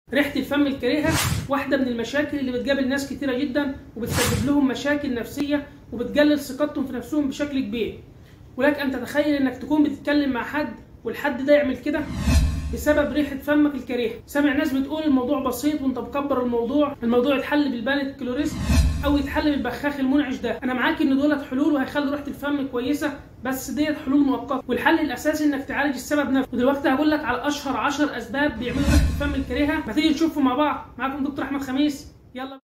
ريحه الفم الكريهه واحده من المشاكل اللي بتقابل ناس كتيره جدا وبتسبب لهم مشاكل نفسيه وبتقلل ثقتهم في نفسهم بشكل كبير ولك ان تتخيل انك تكون بتتكلم مع حد والحد ده يعمل كده بسبب ريحه فمك الكريهه سامع ناس بتقول الموضوع بسيط وانت مكبر الموضوع الموضوع يتحل بالبانت كلوريست او يتحل بالبخاخ المنعش ده انا معاك ان دولت حلول وهيخلوا ريحه الفم كويسه بس ديت حلول مؤقته والحل الاساسي انك تعالج السبب نفسه ودلوقتي هقول لك على اشهر 10 اسباب بيعملوا ريحه الفم الكريهه ما تيجي نشوفهم مع بعض معاكم دكتور احمد خميس يلا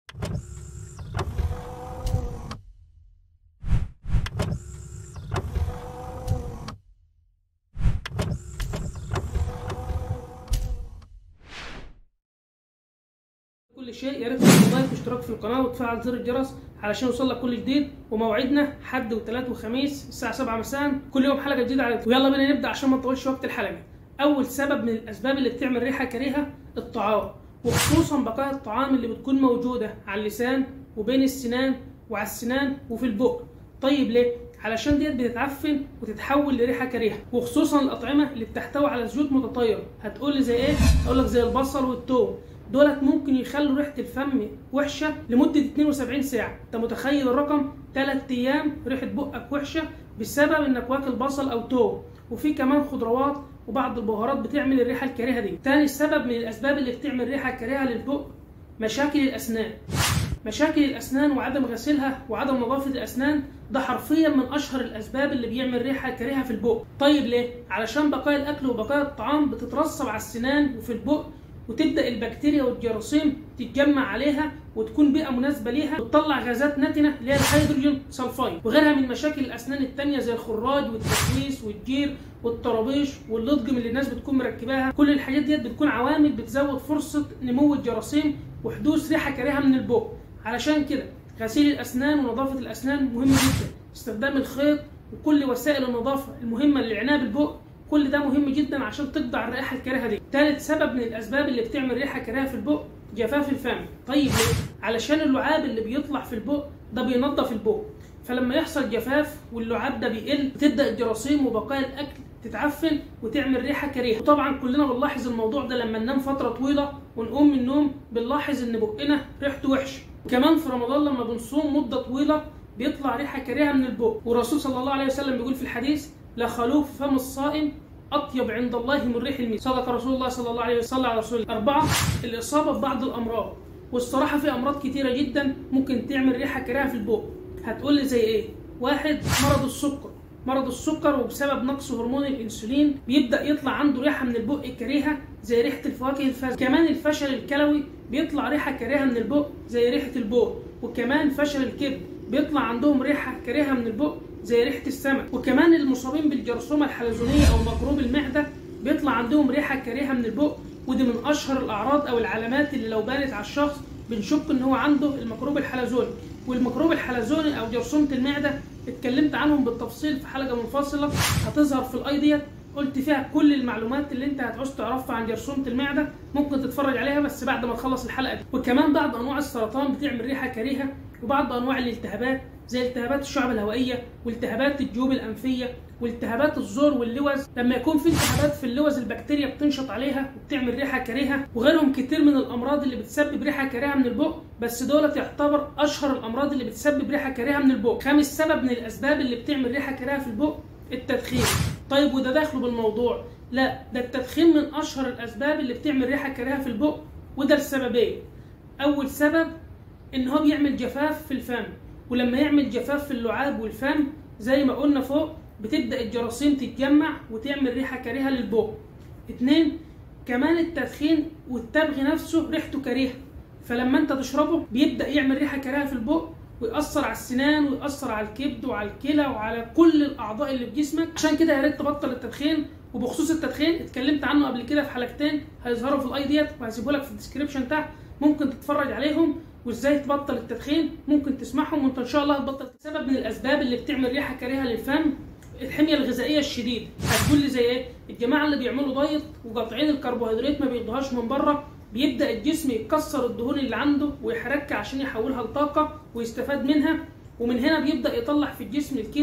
كل شيء يا ريت تعمل لايك واشتراك في القناه وتفعل زر الجرس علشان يوصلك كل جديد وموعدنا حد وثلاث وخميس الساعه 7 مساء كل يوم حلقه جديده على ويلا بينا نبدا عشان ما نطولش وقت الحلقه اول سبب من الاسباب اللي بتعمل ريحه كريهه الطعام وخصوصا بقايا الطعام اللي بتكون موجوده على اللسان وبين السنان وعلى السنان وفي البق طيب ليه علشان ديت بتتعفن وتتحول لريحه كريهه وخصوصا الاطعمه اللي بتحتوي على زيوت متطايره هتقول لي زي ايه اقول لك زي البصل والثوم دولت ممكن يخلوا ريحه الفم وحشه لمده 72 ساعه انت متخيل الرقم 3 ايام ريحه بقك وحشه بسبب انك واكل بصل او توم وفي كمان خضروات وبعض البهارات بتعمل الريحه الكريهه دي تاني سبب من الاسباب اللي بتعمل ريحه كريهه للبق مشاكل الاسنان مشاكل الاسنان وعدم غسيلها وعدم نظافه الاسنان ده حرفيا من اشهر الاسباب اللي بيعمل ريحه كريهه في البق طيب ليه علشان بقايا الاكل وبقايا الطعام بتترسب على السنان وفي البق وتبدا البكتيريا والجراثيم تتجمع عليها وتكون بيئه مناسبه ليها وتطلع غازات نتنه اللي هي الهيدروجين سلفايد وغيرها من مشاكل الاسنان التانية زي الخراج والتسويس والجير والطرابيش واللطجم اللي الناس بتكون مركباها كل الحاجات ديت بتكون عوامل بتزود فرصه نمو الجراثيم وحدوث ريحه كريهه من البق علشان كده غسيل الاسنان ونظافه الاسنان مهم جدا استخدام الخيط وكل وسائل النظافه المهمه للعنايه بالبق كل ده مهم جدا عشان تقضي على الرائحه الكريهه دي ثالث سبب من الاسباب اللي بتعمل ريحه كريهه في البق جفاف الفم طيب ليه علشان اللعاب اللي بيطلع في البق ده بينظف البق فلما يحصل جفاف واللعاب ده بيقل بتبدا الجراثيم وبقايا الاكل تتعفن وتعمل ريحه كريهه وطبعا كلنا بنلاحظ الموضوع ده لما ننام فتره طويله ونقوم من النوم بنلاحظ ان بقنا ريحته وحشه وكمان في رمضان لما بنصوم مده طويله بيطلع ريحه كريهه من البق والرسول صلى الله عليه وسلم بيقول في الحديث لخلوف فم الصائم اطيب عند الله من ريح المسك صدق رسول الله صلى الله عليه وسلم على رسول أربعة الإصابة ببعض الأمراض والصراحة في أمراض كتيرة جدا ممكن تعمل ريحة كريهة في البق هتقول لي زي إيه؟ واحد مرض السكر مرض السكر وبسبب نقص هرمون الانسولين بيبدا يطلع عنده ريحه من البق كريهه زي ريحه الفواكه الفاسده كمان الفشل الكلوي بيطلع ريحه كريهه من البق زي ريحه البق وكمان فشل الكبد بيطلع عندهم ريحه كريهه من البق زي ريحه السمك وكمان المصابين بالجرثومه الحلزونيه او ميكروب المعده بيطلع عندهم ريحه كريهه من البق ودي من اشهر الاعراض او العلامات اللي لو بانت على الشخص بنشك ان هو عنده الميكروب الحلزوني والميكروب الحلزوني او جرثومه المعده اتكلمت عنهم بالتفصيل في حلقه منفصله هتظهر في الاي ديت قلت فيها كل المعلومات اللي انت هتعوز تعرفها عن جرثومه المعده ممكن تتفرج عليها بس بعد ما تخلص الحلقه دي وكمان بعض انواع السرطان بتعمل ريحه كريهه وبعض انواع الالتهابات زي التهابات الشعب الهوائيه والتهابات الجيوب الانفيه والتهابات الزور واللوز لما يكون في التهابات في اللوز البكتيريا بتنشط عليها وبتعمل ريحه كريهه وغيرهم كتير من الامراض اللي بتسبب ريحه كريهه من البق بس دولت يعتبر اشهر الامراض اللي بتسبب ريحه كريهه من البق خامس سبب من الاسباب اللي بتعمل ريحه كريهه في البق التدخين طيب وده داخله بالموضوع لا ده التدخين من اشهر الاسباب اللي بتعمل ريحه كريهه في البق وده لسببين اول سبب ان هو بيعمل جفاف في الفم ولما يعمل جفاف في اللعاب والفم زي ما قلنا فوق بتبدا الجراثيم تتجمع وتعمل ريحه كريهه للبق اتنين كمان التدخين والتبغ نفسه ريحته كريهه فلما انت تشربه بيبدا يعمل ريحه كريهه في البق ويأثر على السنان ويأثر على الكبد وعلى الكلى وعلى كل الأعضاء اللي في جسمك عشان كده يا ريت تبطل التدخين وبخصوص التدخين اتكلمت عنه قبل كده في حلقتين هيظهروا في الاي ديت وهسيبه لك في الديسكربشن تحت ممكن تتفرج عليهم وازاي تبطل التدخين ممكن تسمعهم وانت ان شاء الله هتبطل سبب من الاسباب اللي بتعمل ريحه كريهه للفم الحميه الغذائيه الشديده هتقول لي زي ايه الجماعه اللي بيعملوا دايت وقاطعين الكربوهيدرات ما بيدوهاش من بره بيبدا الجسم يكسر الدهون اللي عنده ويحركها عشان يحولها لطاقه ويستفاد منها ومن هنا بيبدا يطلع في الجسم الكيتون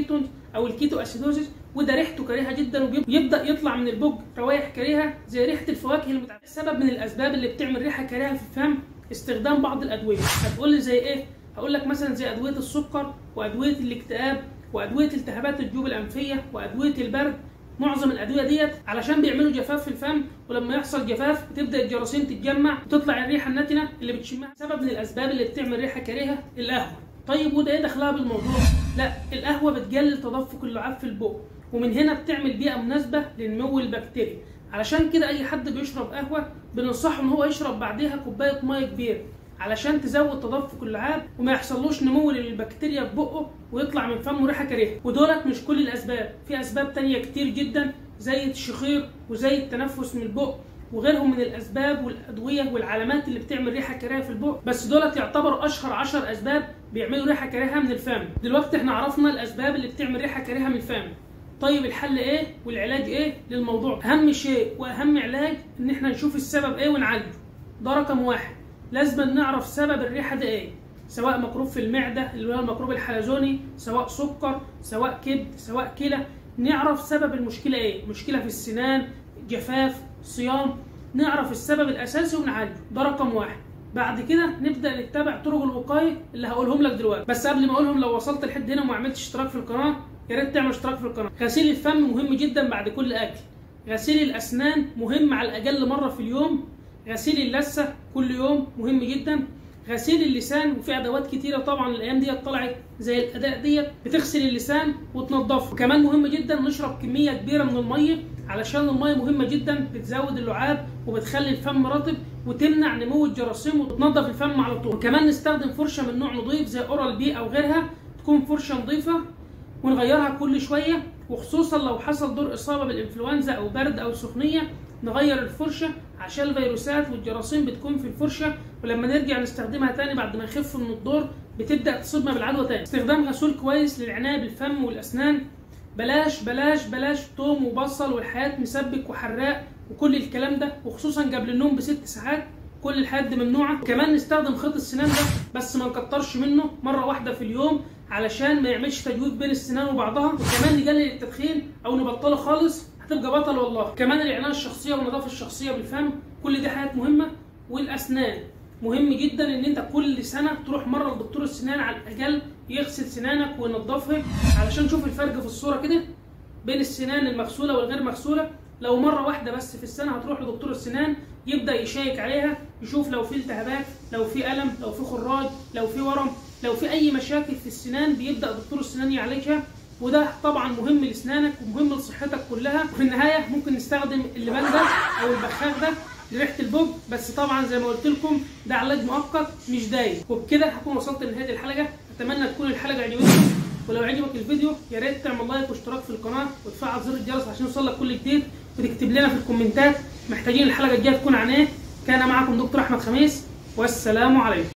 او الكيتو اسيدوزيس وده ريحته كريهه جدا ويبدا يطلع من البوج روائح كريهه زي ريحه الفواكه المتعدده سبب من الاسباب اللي بتعمل ريحه كريهه في الفم استخدام بعض الادويه هتقول لي زي ايه هقول لك مثلا زي ادويه السكر وادويه الاكتئاب وادويه التهابات الجيوب الانفيه وادويه البرد معظم الادويه ديت علشان بيعملوا جفاف في الفم ولما يحصل جفاف بتبدا الجراثيم تتجمع وتطلع الريحه النتنه اللي بتشمها سبب من الاسباب اللي بتعمل ريحه كريهه القهوه طيب وده ايه دخلها بالموضوع لا القهوه بتقلل تدفق اللعاب في البق ومن هنا بتعمل بيئه مناسبه لنمو البكتيريا علشان كده اي حد بيشرب قهوه بننصحه ان هو يشرب بعديها كوبايه ميه كبيره علشان تزود تدفق اللعاب وما يحصلوش نمو للبكتيريا في بقه ويطلع من فمه ريحه كريهه ودولت مش كل الاسباب في اسباب تانية كتير جدا زي الشخير وزي التنفس من البق وغيرهم من الاسباب والادويه والعلامات اللي بتعمل ريحه كريهه في البق بس دولت يعتبروا اشهر 10 اسباب بيعملوا ريحه كريهه من الفم دلوقتي احنا عرفنا الاسباب اللي بتعمل ريحه كريهه من الفم طيب الحل ايه والعلاج ايه للموضوع اهم شيء واهم علاج ان احنا نشوف السبب ايه ونعالجه ده رقم واحد لازم نعرف سبب الريحه ده ايه سواء مكروب في المعده اللي هو الميكروب الحلزوني سواء سكر سواء كبد سواء كلى نعرف سبب المشكله ايه مشكله في السنان جفاف صيام نعرف السبب الاساسي ونعالجه ده رقم واحد بعد كده نبدا نتبع طرق الوقايه اللي هقولهم لك دلوقتي بس قبل ما اقولهم لو وصلت لحد هنا وما عملتش اشتراك في القناه يا ريت تعمل اشتراك في القناه غسيل الفم مهم جدا بعد كل اكل غسيل الاسنان مهم على الاقل مره في اليوم غسيل اللثه كل يوم مهم جدا غسيل اللسان وفي ادوات كتيره طبعا الايام ديت طلعت زي الاداء ديت بتغسل اللسان وتنضفه وكمان مهم جدا نشرب كميه كبيره من الميه علشان الميه مهمه جدا بتزود اللعاب وبتخلي الفم رطب وتمنع نمو الجراثيم وتنظف الفم على طول وكمان نستخدم فرشه من نوع نظيف زي اورال بي او غيرها تكون فرشه نظيفه ونغيرها كل شويه وخصوصا لو حصل دور اصابه بالانفلونزا او برد او سخونيه نغير الفرشه عشان الفيروسات والجراثيم بتكون في الفرشه ولما نرجع نستخدمها تاني بعد ما يخف من الدور بتبدا تصيبنا بالعدوى تاني استخدام غسول كويس للعنايه بالفم والاسنان بلاش بلاش بلاش توم وبصل والحياة مسبك وحراق وكل الكلام ده وخصوصا قبل النوم بست ساعات كل الحاجات دي ممنوعه كمان نستخدم خيط السنان ده بس ما نكترش منه مره واحده في اليوم علشان ما يعملش تجويف بين السنان وبعضها وكمان نقلل التدخين او نبطله خالص هتبقى بطل والله كمان العنايه الشخصيه والنظافه الشخصيه بالفم كل دي حاجات مهمه والاسنان مهم جدا ان انت كل سنه تروح مره لدكتور السنان على الاقل يغسل سنانك وينضفها علشان نشوف الفرق في الصوره كده بين السنان المغسوله والغير مغسوله لو مره واحده بس في السنه هتروح لدكتور السنان يبدا يشيك عليها يشوف لو في التهابات لو في الم لو في خراج لو في ورم لو في اي مشاكل في السنان بيبدا دكتور السنان يعالجها وده طبعا مهم لاسنانك ومهم لصحتك كلها وفي النهايه ممكن نستخدم اللبان ده او البخاخ ده لريحه البوج بس طبعا زي ما قلت لكم ده علاج مؤقت مش دايم وبكده هكون وصلت لنهايه الحلقه اتمنى تكون الحلقه عجبتكم ولو عجبك الفيديو يا ريت تعمل لايك واشتراك في القناه وتفعل زر الجرس عشان يوصلك كل جديد وتكتب لنا في الكومنتات محتاجين الحلقه الجايه تكون عن ايه كان معكم دكتور احمد خميس والسلام عليكم